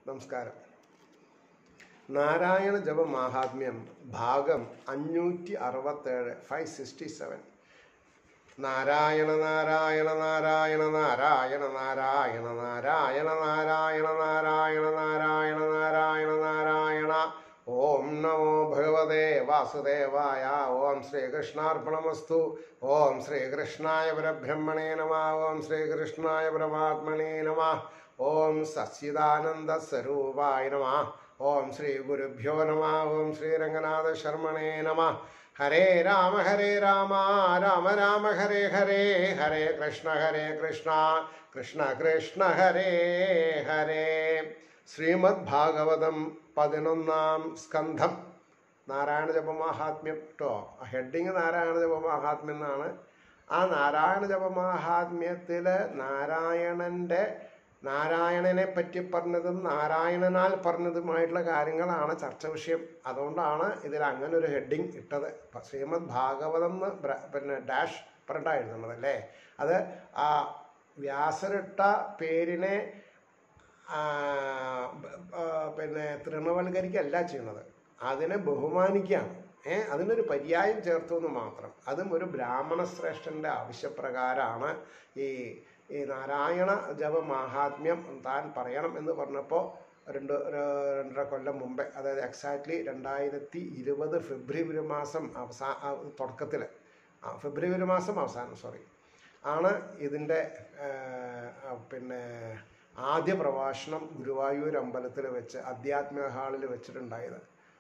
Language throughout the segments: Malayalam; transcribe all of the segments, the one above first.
നമസ്കാരം നാരായണ ജപ മാഹാത്മ്യം ഭാഗം അഞ്ഞൂറ്റി അറുപത്തേഴ് five sixty seven Narayana Narayana Narayana Narayana Narayana Narayana Narayana Narayana Narayana Narayana Narayana ഓം നമോ ഭഗവതേ വാസുദേവായ ഓം ശ്രീകൃഷ്ണാർപ്പണമസ്തു ഓം ശ്രീകൃഷ്ണായ പരബ്രഹ്മണേ നമ ഓം ശ്രീകൃഷ്ണായ പരമാത്മനേ നമ ഓം സച്ചിദാനന്ദ സ്വരൂപായ നമ ഓം ശ്രീ ഗുരുഭ്യോ നമ ഓം ശ്രീരംഗനാഥ ശർമ്മണേ നമ ഹരേ രാമ ഹരേ രാമ രാമ രാമ ഹരേ ഹരേ ഹരേ കൃഷ്ണ ഹരേ കൃഷ്ണ കൃഷ്ണ കൃഷ്ണ ഹരേ ഹരേ ശ്രീമദ് ഭാഗവതം പതിനൊന്നാം സ്കന്ധം നാരായണ ജപമാഹാത്മ്യം കേട്ടോ ഹെഡിങ് നാരായണ ജപമാഹാത്മ്യം എന്നാണ് ആ നാരായണ ജപമാഹാത്മ്യത്തിൽ നാരായണൻ്റെ നാരായണനെ പറ്റി പറഞ്ഞതും നാരായണനാൽ പറഞ്ഞതുമായിട്ടുള്ള കാര്യങ്ങളാണ് ചർച്ച വിഷയം അതുകൊണ്ടാണ് ഇതിൽ അങ്ങനെ ഒരു ഹെഡിങ് ഇട്ടത് ഇപ്പം ശ്രീമദ് ഭാഗവതം എന്ന് ബ്ര- പിന്നെ ഡാഷ് പറഞ്ഞിട്ടാണ് എഴുതുന്നത് അല്ലേ അത് ആ വ്യാസരിട്ട പേരിനെ ആ, ബ- ആ, പിന്നെ തൃണവൽക്കരിക്കല്ല ചെയ്യുന്നത് അതിനെ ബഹുമാനിക്കുകയാണ് ഏ അതിനൊരു പര്യായം ചേർത്തു എന്ന് മാത്രം അതും ഒരു ബ്രാഹ്മണ ശ്രേഷ്ഠൻ്റെ ആവശ്യപ്രകാരമാണ് ഈ ഈ നാരായണ ജപ മാഹാത്മ്യം താൻ പറയണം എന്ന് പറഞ്ഞപ്പോൾ രണ്ട് ഒരു രണ്ടര കൊല്ലം മുമ്പേ അതായത് എക്സാക്ട്ലി രണ്ടായിരത്തി ഇരുപത് ഫെബ്രുവരി മാസം അവസാ തുടക്കത്തിൽ ആ ഫെബ്രുവരി മാസം അവസാനം സോറി ആണ് ഇതിൻ്റെ പിന്നെ ആദ്യ പ്രഭാഷണം ഗുരുവായൂർ അമ്പലത്തിൽ വെച്ച് അധ്യാത്മിക ഹാളിൽ വെച്ചിട്ടുണ്ടായത്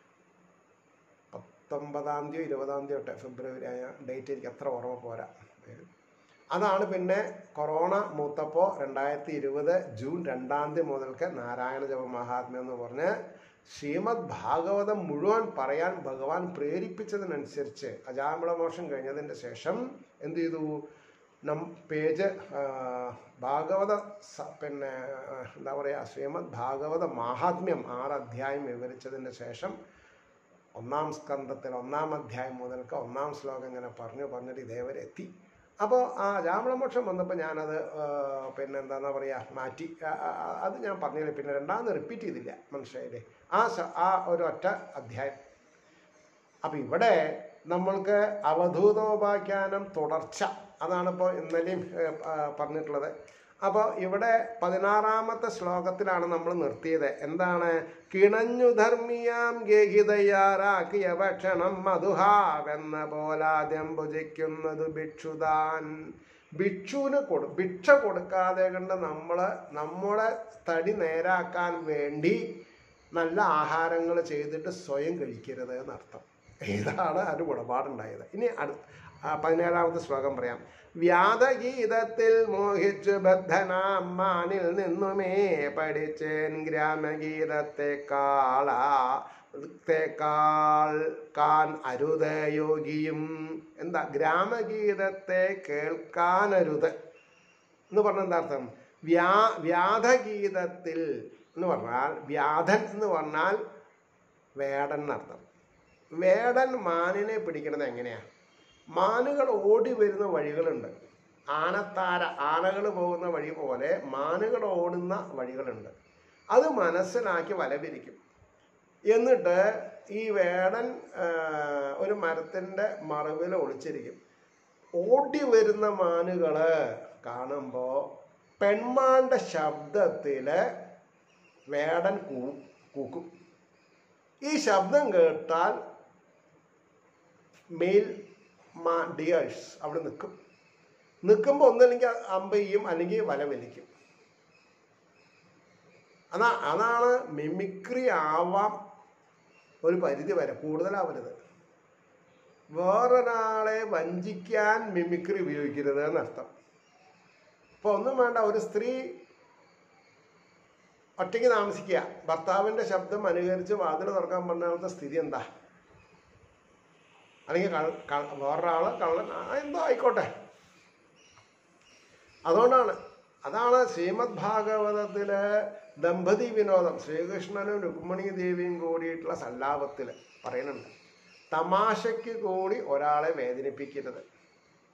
പത്തൊമ്പതാം തീയതി ഇരുപതാം തീയതി തൊട്ട് ഫെബ്രുവരി ആയ ഡേറ്റ് എനിക്ക് അത്ര ഓർമ്മ പോരാ അതാണ് പിന്നെ കൊറോണ മൂത്തപ്പോൾ രണ്ടായിരത്തി ഇരുപത് ജൂൺ രണ്ടാം തീയതി മുതൽക്ക് നാരായണ ജപ മഹാത്മ്യം എന്ന് പറഞ്ഞ് ശ്രീമദ് ഭാഗവതം മുഴുവൻ പറയാൻ ഭഗവാൻ പ്രേരിപ്പിച്ചതിനനുസരിച്ച് അജാമിളമോഷം കഴിഞ്ഞതിൻ്റെ ശേഷം എന്ത് ചെയ്തു നം പേജ് ആ, ഭാഗവത സ- പിന്നെ ആ, എന്താ പറയുക ശ്രീമദ് ഭാഗവത മാഹാത്മ്യം ആറ് അധ്യായം വിവരിച്ചതിൻ്റെ ശേഷം ഒന്നാം സ്കന്ധത്തിൽ ഒന്നാം അധ്യായം മുതൽക്ക് ഒന്നാം ശ്ലോകം ഇങ്ങനെ പറഞ്ഞു പറഞ്ഞിട്ട് ഇതേവരെ എത്തി അപ്പോൾ ആ രാമണമോക്ഷം വന്നപ്പോൾ ഞാനത് ആ, പിന്നെ എന്താണെന്ന് പറയുക മാറ്റി ആ, ആ, ആ, അത് ഞാൻ പറഞ്ഞില്ല പിന്നെ രണ്ടാമത് റിപ്പീറ്റ് ചെയ്തില്ല മനസ്സിലായില്ലേ ആ സ- ആ ഒരു ഒറ്റ അധ്യായം അപ്പം ഇവിടെ നമ്മൾക്ക് അവധൂതോപാഖ്യാനം തുടർച്ച അതാണ് ഇപ്പോൾ ഇന്നലെയും ഏ, ആ, പറഞ്ഞിട്ടുള്ളത് അപ്പോൾ ഇവിടെ പതിനാറാമത്തെ ശ്ലോകത്തിലാണ് നമ്മൾ നിർത്തിയത് എന്താണ് കിണഞ്ഞു ധർമ്മിയാം ഗേഹിതയാറാക്കിയ ഭക്ഷണം മധുഹാവെന്ന പോലാദ്യം ഭുജിക്കുന്നത് ഭിക്ഷുതാൻ ഭിക്ഷുവിന് കൊടു ഭിക്ഷ കൊടുക്കാതെ കണ്ട് നമ്മൾ നമ്മുടെ തടി നേരാക്കാൻ വേണ്ടി നല്ല ആഹാരങ്ങൾ ചെയ്തിട്ട് സ്വയം കഴിക്കരുത് എന്നർത്ഥം ഇതാണ് ഒരു ഗുണപാടുണ്ടായത് ഇനി അടു ആ, പതിനേഴാമത്തെ ശ്ലോകം പറയാം വ്യാധഗീതത്തിൽ മോഹിച്ചു ബദ്ധനാം മാനിൽ നിന്നുമേ പഠിച്ചേൻ ഗ്രാമഗീതത്തെക്കാള ത്തേക്കാൾ കാൻ അരുത് യോഗിയും എന്താ ഗ്രാമഗീതത്തെ കേൾക്കാനരുത് എന്ന് പറഞ്ഞ എന്താ അർത്ഥം വ്യാ വ്യാധഗീതത്തിൽ എന്ന് പറഞ്ഞാൽ വ്യാധൻ എന്ന് പറഞ്ഞാൽ വേടൻ എന്നർത്ഥം വേടൻ മാനിനെ പിടിക്കുന്നത് എങ്ങനെയാ മാനുകൾ ഓടി വരുന്ന വഴികളുണ്ട് ആനത്താര ആനകൾ പോകുന്ന വഴി പോലെ മാനുകൾ ഓടുന്ന വഴികളുണ്ട് അത് മനസ്സിലാക്കി വലവിരിക്കും എന്നിട്ട് ഈ വേടൻ ആ, ഒരു മരത്തിൻ്റെ മറവിൽ ഒളിച്ചിരിക്കും ഓടി വരുന്ന മാനുകള് കാണുമ്പോൾ പെൺമാന്റെ ശബ്ദത്തിൽ വേടൻ കൂ കൂക്കും ഈ ശബ്ദം കേട്ടാൽ മെയിൽ മാ ഡിയേഴ്സ് അവിടെ നിൽക്കും നിൽക്കുമ്പോൾ ഒന്നല്ലെങ്കിൽ അമ്പ് ചെയ്യും അല്ലെങ്കിൽ വല വലിക്കും അതാ അതാണ് മിമിക്രി ആവാം ഒരു പരിധി വരെ കൂടുതലാവരുത് വേറൊരാളെ വഞ്ചിക്കാൻ മിമിക്രി ഉപയോഗിക്കരുത് എന്നർത്ഥം ഇപ്പോൾ ഒന്നും വേണ്ട ഒരു സ്ത്രീ ഒറ്റയ്ക്ക് താമസിക്കുക ഭർത്താവിൻ്റെ ശബ്ദം അനുകരിച്ച് വാതിൽ തുറക്കാൻ പറഞ്ഞ സ്ഥിതി എന്താ അല്ലെങ്കിൽ കൾ കൾ- വേറൊരാൾ കള്ളൻ ആ, എന്തോ ആയിക്കോട്ടെ അതുകൊണ്ടാണ് അതാണ് ശ്രീമദ് ഭാഗവതത്തിലെ ദമ്പതി വിനോദം ശ്രീകൃഷ്ണനും രുക്മിണി ദേവിയും കൂടിയിട്ടുള്ള സല്ലാപത്തിൽ പറയുന്നുണ്ട് തമാശയ്ക്ക് കൂടി ഒരാളെ വേദനിപ്പിക്കരുത്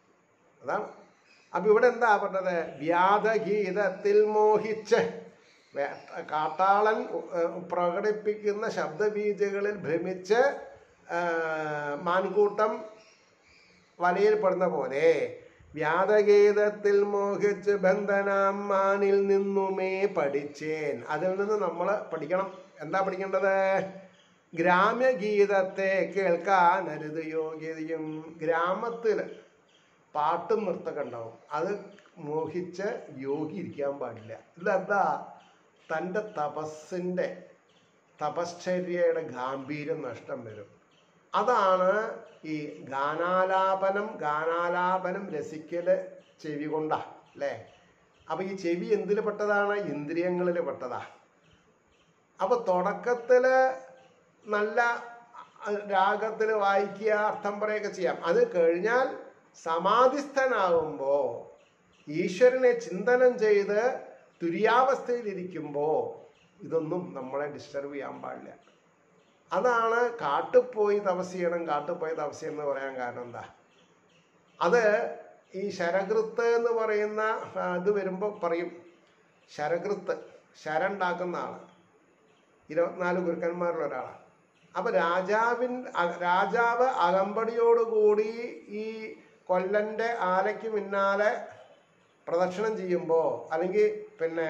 അതാണ് അപ്പൊ ഇവിടെ എന്താ പറഞ്ഞത് വ്യാധഗീതത്തിൽ മോഹിച്ച് വേ- കാട്ടാളൻ ഏഹ്, പ്രകടിപ്പിക്കുന്ന ശബ്ദബീജകളിൽ ഭ്രമിച്ച് ഏഹ്, മാൻകൂട്ടം വലയിൽപ്പെടുന്ന പോലെ വ്യാതഗീതത്തിൽ മോഹിച്ച് ബന്ധനാം മാനിൽ നിന്നുമേ പഠിച്ചേൻ അതിൽ നിന്ന് നമ്മൾ പഠിക്കണം എന്താ പഠിക്കേണ്ടത് ഗ്രാമ്യഗീതത്തെ കേൾക്കാൻ അരുത് യോഗ്യതയും ഗ്രാമത്തിൽ പാട്ടും നൃത്തമൊക്കെ ഉണ്ടാവും അത് മോഹിച്ച് യോഗി ഇരിക്കാൻ പാടില്ല ഇതെന്താ തൻ്റെ തപസ്സിൻ്റെ തപശ്ചര്യയുടെ ഗാംഭീര്യം നഷ്ടം വരും അതാണ് ഈ ഗാനാലാപനം ഗാനാലാപനം രസിക്കല് ചെവി കൊണ്ടാ അല്ലേ അപ്പൊ ഈ ചെവി എന്തിൽ പെട്ടതാണ് ഇന്ദ്രിയങ്ങളിൽ പെട്ടതാ അപ്പൊ തുടക്കത്തില് നല്ല രാഗത്തിൽ വായിക്കുക അർത്ഥം പറയുകയൊക്കെ ചെയ്യാം അത് കഴിഞ്ഞാൽ സമാധിസ്ഥനാകുമ്പോ ഈശ്വരനെ ചിന്തനം ചെയ്ത് തുര്യാവസ്ഥയിലിരിക്കുമ്പോ ഇതൊന്നും നമ്മളെ ഡിസ്റ്റർബ് ചെയ്യാൻ പാടില്ല അതാണ് കാട്ടിൽ പോയി തപസ് ചെയ്യണം കാട്ടിൽ പോയി തപസ് ചെയ്യണം എന്ന് പറയാൻ കാരണം എന്താ അത് ഈ ശരകൃത്ത് എന്ന് പറയുന്ന ആ, ഇത് വരുമ്പോൾ പറയും ശരകൃത്ത് ശരണ്ടാക്കുന്ന ആള് ഇരുപത്തിനാല് ഗുരുക്കന്മാരിൽ ഒരാളാണ് അപ്പൊ രാജാവിൻ അ- രാജാവ് അകമ്പടിയോടുകൂടി ഈ കൊല്ലന്റെ ആലയ്ക്ക് പിന്നാലെ പ്രദക്ഷിണം ചെയ്യുമ്പോൾ അല്ലെങ്കിൽ പിന്നെ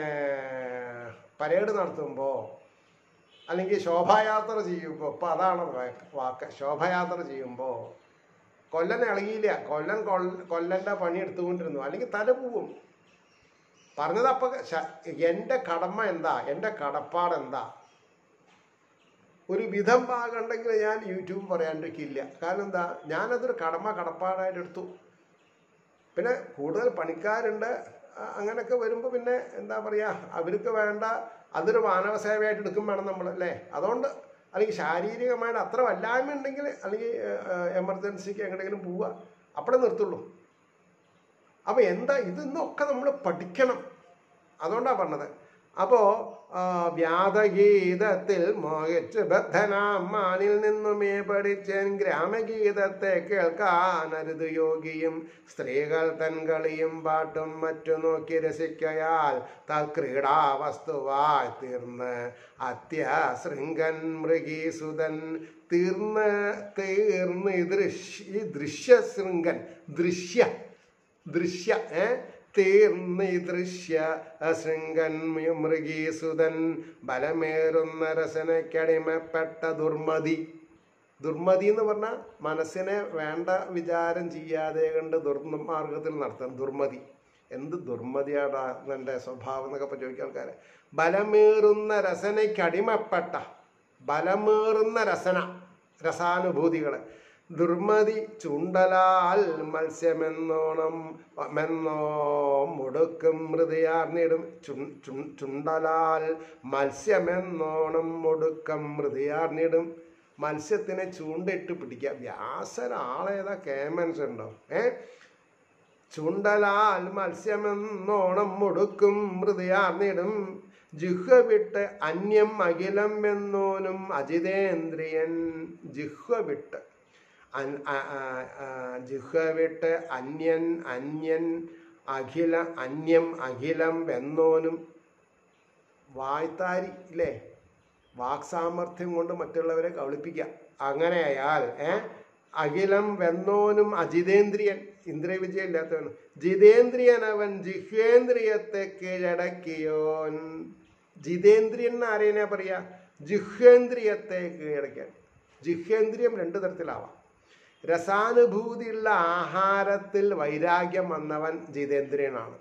പരേഡ് നടത്തുമ്പോൾ അല്ലെങ്കിൽ ശോഭായാത്ര ചെയ്യുമ്പോൾ ഇപ്പം അതാണ് വാ- വാക്ക് ശോഭയാത്ര ചെയ്യുമ്പോൾ കൊല്ലൻ ഇളകിയില്ല കൊല്ലൻ കൊല്ല- കൊല്ലന്റെ പണി എടുത്തുകൊണ്ടിരുന്നു അല്ലെങ്കിൽ തല പോവും പറഞ്ഞത് അപ്പൊ ശ- എൻ്റെ കടമ എന്താ എൻ്റെ കടപ്പാട് എന്താ ഒരു വിധം ഭാഗമുണ്ടെങ്കിൽ ഞാൻ യൂട്യൂബ് പറയാണ്ടിരിക്കില്ല കാരണം എന്താ ഞാനതൊരു കടമ കടപ്പാടായിട്ട് എടുത്തു പിന്നെ കൂടുതൽ പണിക്കാരുണ്ട് ആ, അങ്ങനെയൊക്കെ വരുമ്പോൾ പിന്നെ എന്താ പറയുക അവർക്ക് വേണ്ട അതൊരു മാനവ സേവയായിട്ട് എടുക്കും വേണം നമ്മൾ അല്ലേ അതുകൊണ്ട് അല്ലെങ്കിൽ ശാരീരികമായിട്ട് അത്ര വല്ലായ്മ ഉണ്ടെങ്കിൽ അല്ലെങ്കിൽ എമർജൻസിക്ക് എങ്ങോട്ടെങ്കിലും പോവുക അപ്പോഴേ നിർത്തുള്ളൂ അപ്പോൾ എന്താ ഇതൊന്നൊക്കെ നമ്മൾ പഠിക്കണം അതുകൊണ്ടാണ് പറഞ്ഞത് അപ്പോൾ വ്യാതഗീതത്തിൽ മോഹിച്ച് ബദ്ധനാം മാനിൽ നിന്നുമേ പഠിച്ചൻ ഗ്രാമഗീതത്തെ കേൾക്കാനരുത് യോഗിയും സ്ത്രീകൾ തൻ കളിയും പാട്ടും മറ്റു നോക്കി രസിക്കയാൽ തൽക്രീഡാവസ്തുവായി തീർന്ന് അത്യശൃംഗൻ മൃഗീസുതൻ തീർന്ന് തീർന്ന് ഈ ദൃശ്യ ഈ ദൃശ്യശൃംഗൻ ദൃശ്യ ദൃശ്യ ഏ തീർന്ന് ഈ ദൃശ്യ ശൃംഗൻ മൃഗീസുതൻ ബലമേറുന്ന രസനയ്ക്കടിമപ്പെട്ട ദുർമതി ദുർമതി എന്ന് പറഞ്ഞാൽ മനസ്സിനെ വേണ്ട വിചാരം ചെയ്യാതെ കണ്ട് ദുർമാർഗത്തിൽ നടത്താൻ ദുർമതി എന്ത് ദുർമതിയാടാ എൻ്റെ സ്വഭാവം എന്നൊക്കെ ഇപ്പൊ ചോദിക്കുക ആൾക്കാരെ ബലമേറുന്ന രസനയ്ക്കടിമപ്പെട്ട ബലമേറുന്ന രസന രസാനുഭൂതികൾ ദുർമതി ചുണ്ടലാൽ മത്സ്യമെന്നോണം മെന്നോ മുടുക്കും മൃതിയാർന്നിടും ചുൺ- ചുൺ- ചുണ്ടലാൽ മത്സ്യമെന്നോണം മുടുക്കം മൃതിയാർന്നിടും മത്സ്യത്തിനെ ചൂണ്ടയിട്ട് പിടിക്കുക വ്യാസൻ ആളേതാ കേമൻസ് ഉണ്ടോ ഏ ചുണ്ടലാൽ മത്സ്യമെന്നോണം മുടുക്കും മൃതിയാർന്നിടും ജിഹ്വ വിട്ട് അന്യം അഖിലം എന്നോനും അജിതേന്ദ്രിയൻ ജിഹ്വ വിട്ട് അൻ- അ- ആ- ആ, ജിഹ്വ വിട്ട് അന്യൻ അന്യൻ അഖില അന്യം അഖിലം വെന്നോനും വായ്ത്താരി ഇല്ലേ വാക്സാമർഥ്യം കൊണ്ട് മറ്റുള്ളവരെ കബളിപ്പിക്കുക അങ്ങനെയായാൽ ഏ അഖിലം വെന്നോനും അജിതേന്ദ്രിയൻ ഇന്ദ്രിയ വിജയം ഇല്ലാത്തവൻ ജിതേന്ദ്രിയൻ അവൻ ജിഹ്വേന്ദ്രിയത്തെ കീഴടക്കിയോൻ ജിതേന്ദ്രിയൻ എന്ന് ആരെയാ പറയാ ജിഹ്വേന്ദ്രിയത്തെ കീഴടക്കാൻ ജിഹ്വേന്ദ്രിയം രണ്ട് തരത്തിലാവാം രസാനുഭൂതിയുള്ള ആഹാരത്തിൽ വൈരാഗ്യം വന്നവൻ ജിതേന്ദ്രിയനാണ്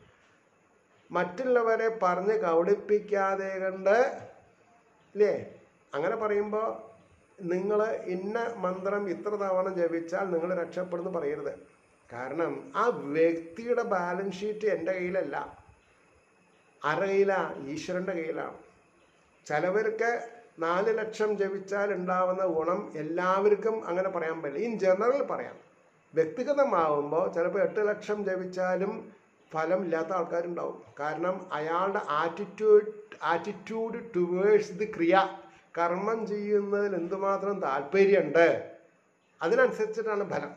മറ്റുള്ളവരെ പറഞ്ഞ് കബളിപ്പിക്കാതെ കണ്ട് ഇല്ലേ അങ്ങനെ പറയുമ്പോൾ നിങ്ങൾ ഇന്ന മന്ത്രം ഇത്ര തവണ ജപിച്ചാൽ നിങ്ങൾ രക്ഷപ്പെടുന്നു പറയരുത് കാരണം ആ വ്യക്തിയുടെ ബാലൻസ് ഷീറ്റ് എൻ്റെ കയ്യിലല്ല ആരുടെ കയ്യിലാണ് ഈശ്വരൻ്റെ കയ്യിലാണ് ചിലവർക്ക് നാല് ലക്ഷം ജപിച്ചാൽ ഉണ്ടാവുന്ന ഗുണം എല്ലാവർക്കും അങ്ങനെ പറയാൻ പറ്റില്ല ഇൻ ജനറൽ പറയാം വ്യക്തിഗതമാവുമ്പോൾ ചിലപ്പോൾ എട്ട് ലക്ഷം ജപിച്ചാലും ഫലം ഇല്ലാത്ത ആൾക്കാരുണ്ടാവും കാരണം അയാളുടെ ആറ്റിറ്റ്യൂഡ് ആറ്റിറ്റ്യൂഡ് ടുവേഴ്സ് ദി ക്രിയ കർമ്മം ചെയ്യുന്നതിൽ എന്തുമാത്രം താല്പര്യമുണ്ട് അതിനനുസരിച്ചിട്ടാണ് ഫലം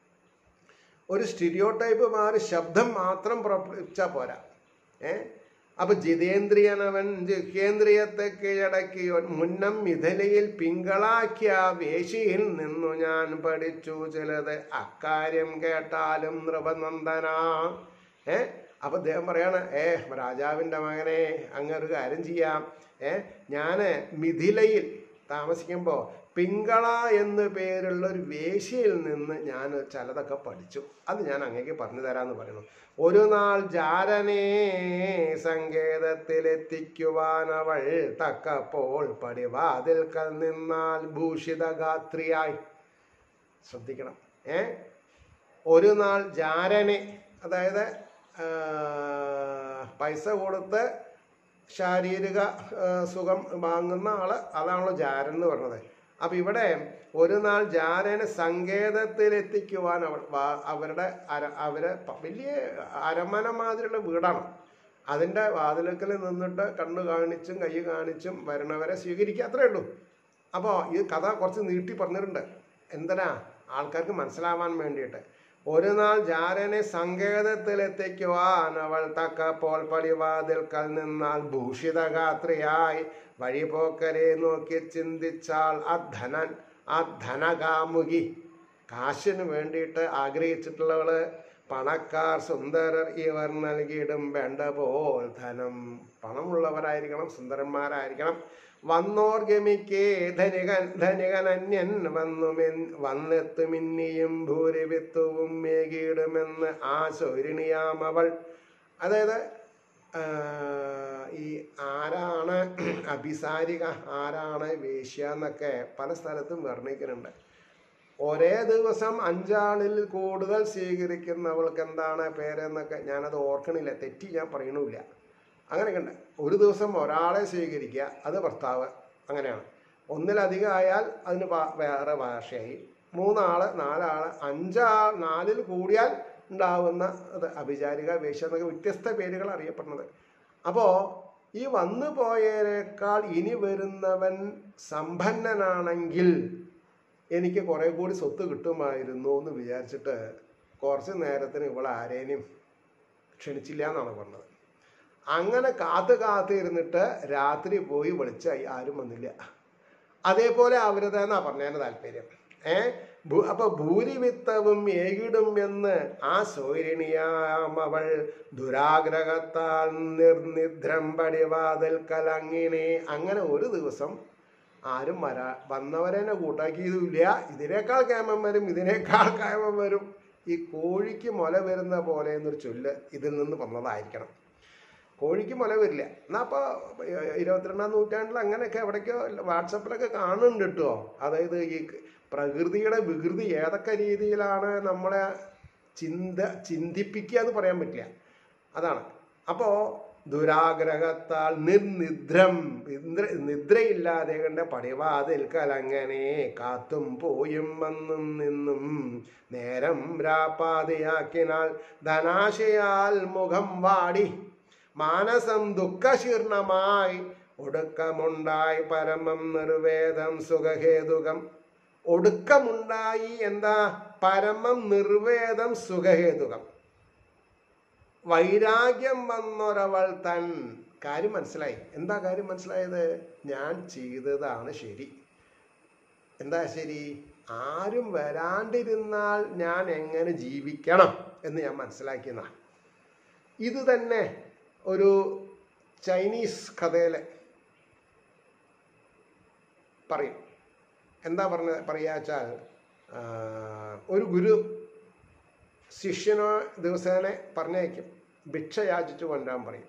ഒരു സ്റ്റീരിയോ ടൈപ്പ് മാറി ശബ്ദം മാത്രം പുറപ്പെടുവിച്ചാൽ പോരാ ഏ അപ്പൊ ജിതേന്ദ്രിയനവൻ ജിഹ്യേന്ദ്രിയത്തെ കീഴടക്കിയോൻ മുന്നം മിഥിലയിൽ പിങ്കളാക്കിയ വേശിയിൽ നിന്നു ഞാൻ പഠിച്ചു ചിലത് അക്കാര്യം കേട്ടാലും നൃപനന്ദന ഏ അപ്പൊ അദ്ദേഹം പറയാണ് ഏ രാജാവിന്റെ മകനെ അങ്ങൊരു കാര്യം ചെയ്യാം ഏ ഞാന് മിഥിലയിൽ താമസിക്കുമ്പോൾ പിങ്കള എന്ന് പേരുള്ള ഒരു വേശ്യയിൽ നിന്ന് ഞാൻ ചിലതൊക്കെ പഠിച്ചു അത് ഞാൻ അങ്ങേക്ക് പറഞ്ഞു തരാമെന്ന് പറയുന്നു ഒരു നാൾ ജാരനെ സങ്കേതത്തിലെത്തിക്കുവാൻ അവൾ തക്കപ്പോൾ പടിവാതിൽക്കൽ നിന്നാൽ ഭൂഷിതഗാത്രിയായി ശ്രദ്ധിക്കണം ഏ ഒരു നാൾ ജാരനെ അതായത് ആ, പൈസ കൊടുത്ത് ശാരീരിക ആ, സുഖം വാങ്ങുന്ന ആള് അതാണല്ലോ ജാരൻ എന്ന് പറഞ്ഞത് അപ്പൊ ഇവിടെ ഒരു നാൾ ജാരന് സങ്കേതത്തിലെത്തിക്കുവാൻ അവൾ വാ- അവരുടെ അര അവരെ പ- വലിയ അരമന മാതിരിയുള്ള വീടാണ് അതിൻ്റെ വാതിലക്കൽ നിന്നിട്ട് കണ്ണു കാണിച്ചും കൈ കാണിച്ചും വരണവരെ സ്വീകരിക്കുക അത്രേ ഉള്ളൂ അപ്പോൾ ഈ കഥ കുറച്ച് നീട്ടി പറഞ്ഞിട്ടുണ്ട് എന്തിനാ ആൾക്കാർക്ക് മനസ്സിലാവാൻ വേണ്ടിയിട്ട് ഒരു നാൾ ജാരനെ സങ്കേതത്തിലെത്തിക്കുവാൻ അവൾ തക്കപ്പോൾ പടിവാതിൽക്കൽ നിന്നാൽ ഭൂഷിതഗാത്രിയായി വഴിപോക്കരെ നോക്കി ചിന്തിച്ചാൽ അധനൻ അധനകാമുകി കാശിന് വേണ്ടിയിട്ട് ആഗ്രഹിച്ചിട്ടുള്ളവള് പണക്കാർ സുന്ദരർ ഇവർ നൽകിയിടും വേണ്ട പോൽ ധനം പണമുള്ളവരായിരിക്കണം സുന്ദരന്മാരായിരിക്കണം വന്നോർ ഗമിക്കേ ധനികൻ ധനികനന്യൻ വന്നുമെൻ വന്നെത്തുമിന്നിയും ഭൂരിവിത്തുവും മേകിയിടുമെന്ന് ആ ശൗരിണിയാമവൾ അതായത് ആ, ഈ ആരാണ് അഭിസാരിക ആരാണ് വേശ്യ എന്നൊക്കെ പല സ്ഥലത്തും വർണ്ണിക്കുന്നുണ്ട് ഒരേ ദിവസം അഞ്ചാളിൽ കൂടുതൽ സ്വീകരിക്കുന്നവൾക്ക് എന്താണ് പേരെന്നൊക്കെ ഞാനത് ഓർക്കണില്ല തെറ്റി ഞാൻ പറയണില്ല അങ്ങനെയൊക്കെ ഉണ്ട് ഒരു ദിവസം ഒരാളെ സ്വീകരിക്കുക അത് ഭർത്താവ് അങ്ങനെയാണ് ഒന്നിലധികം ആയാൽ അതിന് ഭാ- വേറെ ഭാഷയായി മൂന്നാള് നാലാള് അഞ്ചാൾ നാലിൽ കൂടിയാൽ ഉണ്ടാവുന്ന അത് അഭിചാരിക വേശ്യ എന്നൊക്കെ വ്യത്യസ്ത പേരുകൾ അറിയപ്പെടുന്നത് അപ്പോൾ ഈ വന്നു പോയതിനേക്കാൾ ഇനി വരുന്നവൻ സമ്പന്നനാണെങ്കിൽ എനിക്ക് കുറെ കൂടി സ്വത്ത് കിട്ടുമായിരുന്നു എന്ന് വിചാരിച്ചിട്ട് കുറച്ച് നേരത്തിന് ഇവൾ ആരേനും ക്ഷണിച്ചില്ല എന്നാണ് പറഞ്ഞത് അങ്ങനെ കാത്ത് കാത്ത് ഇരുന്നിട്ട് രാത്രി പോയി വിളിച്ചായി ആരും വന്നില്ല അതേപോലെ അവരുതെന്നാ പറഞ്ഞതിന് താല്പര്യം ഏ ഭൂ- അപ്പൊ ഭൂരിവിത്തവും ഏകിടും എന്ന് ആ സൗരിണിയാം അവൾ ദുരാഗ്രഹത്താൽ നിർനിദ്രം പടിവാതിൽ കലങ്ങിനെ അങ്ങനെ ഒരു ദിവസം ആരും വരാ വന്നവരെന്നെ കൂട്ടാക്കിയതുമില്ല ഇതിനേക്കാൾ കേമം വരും ഇതിനേക്കാൾ കേമം വരും ഈ കോഴിക്ക് മുല വരുന്ന പോലെ എന്നൊരു ചൊല്ല് ഇതിൽ നിന്ന് വന്നതായിരിക്കണം കോഴിക്ക് മുല വരില്ല എന്നാ അപ്പോൾ ഇരുപത്തിരണ്ടാം നൂറ്റാണ്ടിൽ അങ്ങനെയൊക്കെ എവിടേക്കോ വാട്സപ്പിലൊക്കെ കാണുന്നുണ്ട് കേട്ടോ അതായത് ഈ പ്രകൃതിയുടെ വികൃതി ഏതൊക്കെ രീതിയിലാണ് നമ്മളെ ചിന്ത ചിന്തിപ്പിക്കുക എന്ന് പറയാൻ പറ്റില്ല അതാണ് അപ്പോൾ ദുരാഗ്രഹത്താൽ നിർനിദ്രം നിദ്ര നിദ്രയില്ലാതെ കണ്ട പടിവാതിൽക്കൽ അങ്ങനെ കാത്തും പോയും വന്നും നിന്നും നേരം രാപ്പാതിയാക്കിനാൽ ധനാശയാൽ മുഖം വാടി മാനസം ദുഃഖശീർണമായി ഒടുക്കമുണ്ടായി പരമം നിർവേദം സുഖഹേതുകം ഒടുക്കമുണ്ടായി എന്താ പരമം നിർവേദം സുഖഹേതുകം വൈരാഗ്യം വന്നൊരവൾ തൻ കാര്യം മനസ്സിലായി എന്താ കാര്യം മനസ്സിലായത് ഞാൻ ചെയ്തതാണ് ശരി എന്താ ശരി ആരും വരാണ്ടിരുന്നാൽ ഞാൻ എങ്ങനെ ജീവിക്കണം എന്ന് ഞാൻ മനസ്സിലാക്കിയെന്നാ ഇത് തന്നെ ഒരു ചൈനീസ് കഥയിലെ പറയും എന്താ പറഞ്ഞ പറയാച്ചാൽ ഒരു ഗുരു ശിഷ്യനോ ദിവസേന പറഞ്ഞയക്കും ഭിക്ഷ യാചിച്ചു കൊണ്ടുവരാൻ പറയും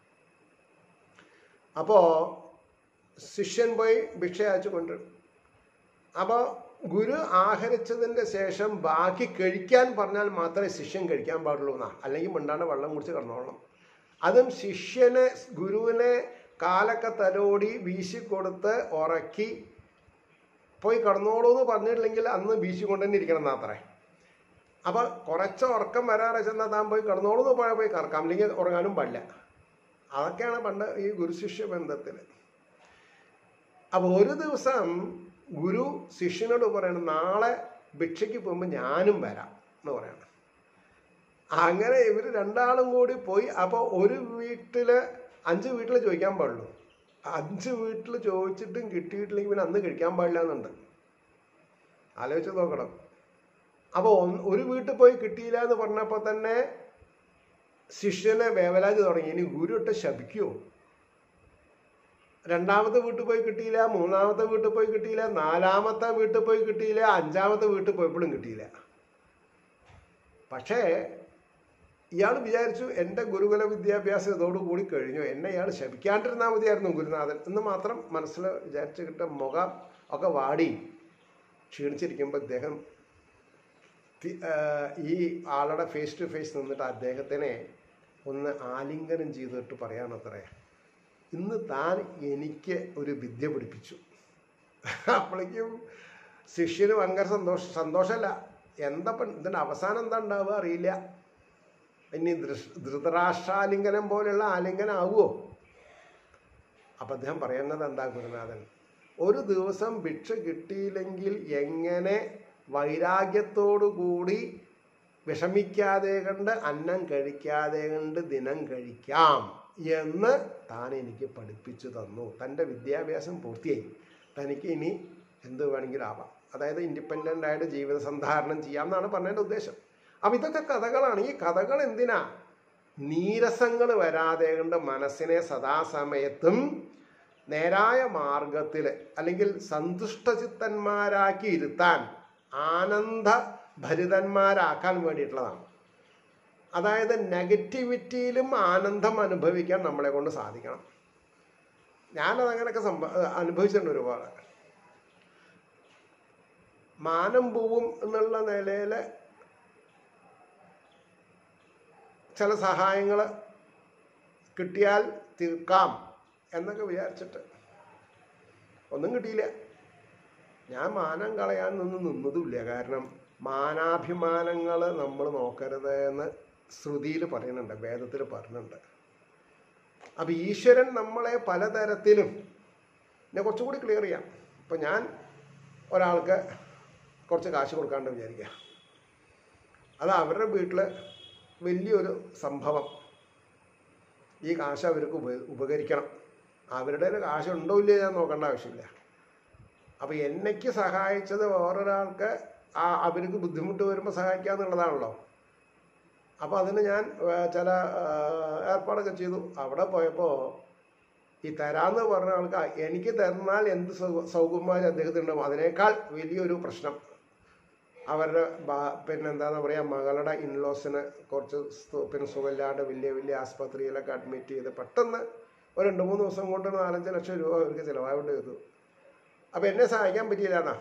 അപ്പോൾ ശിഷ്യൻ പോയി ഭിക്ഷ യാചിച്ചു കൊണ്ടുവരും അപ്പോൾ ഗുരു ആഹരിച്ചതിൻ്റെ ശേഷം ബാക്കി കഴിക്കാൻ പറഞ്ഞാൽ മാത്രമേ ശിഷ്യൻ കഴിക്കാൻ പാടുള്ളൂ എന്നാ അല്ലെങ്കിൽ മിണ്ടാണ്ട് വെള്ളം കുടിച്ച് കിടന്നോളണം അതും ശിഷ്യനെ ഗുരുവിനെ കാലൊക്കെ തലോടി വീശിക്കൊടുത്ത് ഉറക്കി പോയി കിടന്നോളൂ എന്ന് പറഞ്ഞിട്ടില്ലെങ്കിൽ അന്ന് വീശിക്കൊണ്ട് തന്നെ ഇരിക്കണം എന്നാത്രേ അപ്പൊ കുറച്ച് ഉറക്കം വരാറെ ചെന്നാൽ താൻ പോയി കിടന്നോളൂ എന്ന് പോയാൽ പോയി കറക്കാം അല്ലെങ്കിൽ ഉറങ്ങാനും പാടില്ല അതൊക്കെയാണ് പണ്ട് ഈ ഗുരുശിഷ്യ ബന്ധത്തിൽ അപ്പൊ ഒരു ദിവസം ഗുരു ശിഷ്യനോട് പറയണം നാളെ ഭിക്ഷയ്ക്ക് പോകുമ്പോൾ ഞാനും വരാം എന്ന് പറയണം അങ്ങനെ ഇവർ രണ്ടാളും കൂടി പോയി അപ്പോൾ ഒരു വീട്ടില് അഞ്ച് വീട്ടിൽ ചോദിക്കാൻ പാടുള്ളൂ അഞ്ച് വീട്ടിൽ ചോദിച്ചിട്ടും കിട്ടിയിട്ടില്ലെങ്കിൽ പിന്നെ അന്ന് കഴിക്കാൻ പാടില്ല എന്നുണ്ട് ആലോചിച്ച് നോക്കണം അപ്പോൾ ഒരു വീട്ടിൽ പോയി കിട്ടിയില്ല എന്ന് പറഞ്ഞപ്പോൾ തന്നെ ശിഷ്യനെ വേവലാതി തുടങ്ങി ഇനി ഗുരു ഇട്ട് ശപിക്കുമോ രണ്ടാമത്തെ വീട്ടിൽ പോയി കിട്ടിയില്ല മൂന്നാമത്തെ വീട്ടിൽ പോയി കിട്ടിയില്ല നാലാമത്തെ വീട്ടിൽ പോയി കിട്ടിയില്ല അഞ്ചാമത്തെ വീട്ടിൽ പോയപ്പോഴും കിട്ടിയില്ല പക്ഷേ ഇയാൾ വിചാരിച്ചു എൻ്റെ ഗുരുകുല വിദ്യാഭ്യാസം ഇതോടുകൂടി കഴിഞ്ഞു എന്നെ ഇയാൾ ശപിക്കാണ്ടിരുന്നാൽ മതിയായിരുന്നു ഗുരുനാഥൻ എന്ന് മാത്രം മനസ്സിൽ വിചാരിച്ച് കിട്ട മുഖം ഒക്കെ വാടി ക്ഷീണിച്ചിരിക്കുമ്പോൾ അദ്ദേഹം തി- ആ, ഈ ആളുടെ ഫേസ് ടു ഫേസ് നിന്നിട്ട് അദ്ദേഹത്തിനെ ഒന്ന് ആലിംഗനം ചെയ്തിട്ട് പറയാനത്രേ ഇന്ന് താൻ എനിക്ക് ഒരു വിദ്യ പഠിപ്പിച്ചു അപ്പോഴേക്കും ശിഷ്യന് ഭയങ്കര സന്തോഷ സന്തോഷമല്ല എന്താ ഇപ്പം ഇതിൻ്റെ അവസാനം എന്താ ഉണ്ടാവുക അറിയില്ല ഇനി ദൃഷ് ധൃതരാഷ്ട്രാലിംഗനം പോലെയുള്ള ആലിംഗനം ആവുമോ അപ്പം അദ്ദേഹം പറയുന്നത് എന്താ ഗുരുനാഥൻ ഒരു ദിവസം ഭിക്ഷ കിട്ടിയില്ലെങ്കിൽ എങ്ങനെ വൈരാഗ്യത്തോടു കൂടി വിഷമിക്കാതെ കണ്ട് അന്നം കഴിക്കാതെ കണ്ട് ദിനം കഴിക്കാം എന്ന് താൻ എനിക്ക് പഠിപ്പിച്ചു തന്നു തൻ്റെ വിദ്യാഭ്യാസം പൂർത്തിയായി തനിക്ക് ഇനി എന്ത് വേണമെങ്കിലും ആവാം അതായത് ഇൻഡിപെൻഡൻ്റ് ആയിട്ട് ജീവിത സന്ധാരണം ചെയ്യാം എന്നാണ് പറഞ്ഞതിൻ്റെ ഉദ്ദേശം അപ്പം ഇതൊക്കെ കഥകളാണ് ഈ കഥകൾ എന്തിനാ നീരസങ്ങൾ വരാതെ കൊണ്ട് മനസ്സിനെ സദാസമയത്തും നേരായ മാർഗത്തിൽ അല്ലെങ്കിൽ സന്തുഷ്ടചിത്തന്മാരാക്കി ഇരുത്താൻ ആനന്ദ ഭരിതന്മാരാക്കാൻ വേണ്ടിയിട്ടുള്ളതാണ് അതായത് നെഗറ്റിവിറ്റിയിലും ആനന്ദം അനുഭവിക്കാൻ നമ്മളെ കൊണ്ട് സാധിക്കണം ഞാനത് അങ്ങനെയൊക്കെ സംഭ അനുഭവിച്ചിട്ടുണ്ട് ഒരുപാട് മാനം പൂവും എന്നുള്ള നിലയിൽ ചില സഹായങ്ങൾ കിട്ടിയാൽ തീർക്കാം എന്നൊക്കെ വിചാരിച്ചിട്ട് ഒന്നും കിട്ടിയില്ല ഞാൻ മാനം കളയാൻ നിന്ന് നിന്നതുമില്ല കാരണം മാനാഭിമാനങ്ങൾ നമ്മൾ നോക്കരുത് എന്ന് ശ്രുതിയിൽ പറയുന്നുണ്ട് വേദത്തിൽ പറയുന്നുണ്ട് അപ്പം ഈശ്വരൻ നമ്മളെ പലതരത്തിലും ഞാൻ കുറച്ചുകൂടി ക്ലിയർ ചെയ്യാം ഇപ്പം ഞാൻ ഒരാൾക്ക് കുറച്ച് കാശ് കൊടുക്കാണ്ട് വിചാരിക്കുക അത് അവരുടെ വീട്ടിൽ വലിയൊരു സംഭവം ഈ കാശ് അവർക്ക് ഉപ ഉപകരിക്കണം അവരുടെ കയ്യിൽ കാശ് ഉണ്ടോ ഇല്ലയോ ഞാൻ നോക്കേണ്ട ആവശ്യമില്ല അപ്പോൾ എന്നയ്ക്ക് സഹായിച്ചത് വേറൊരാൾക്ക് ആ അവർക്ക് ബുദ്ധിമുട്ട് വരുമ്പോൾ സഹായിക്കുക എന്നുള്ളതാണല്ലോ അപ്പോൾ അതിന് ഞാൻ ആ, ചില ആ, ഏർപ്പാടൊക്കെ ചെയ്തു അവിടെ പോയപ്പോൾ ഈ തരാന്ന് പറഞ്ഞ ആൾക്ക് എനിക്ക് തന്നാൽ എന്ത് സൗ- സൗകുമാര്യം അദ്ദേഹത്തിനുണ്ടാവും അതിനേക്കാൾ വലിയൊരു പ്രശ്നം അവരുടെ ബാ- പിന്നെ എന്താണെന്ന് പറയുക മകളുടെ ഇൻലോസിന് കുറച്ച് സു- പിന്നെ സുഖമില്ലാണ്ട് വലിയ വലിയ ആസ്പത്രിയിലൊക്കെ അഡ്മിറ്റ് ചെയ്ത് പെട്ടെന്ന് ഒരു രണ്ട് മൂന്ന് ദിവസം കൊണ്ട് ഒരു നാലഞ്ച് ലക്ഷം രൂപ അവർക്ക് ചിലവാകേണ്ടി ചെയ്തു അപ്പം എന്നെ സഹായിക്കാൻ പറ്റിയില്ല എന്നാ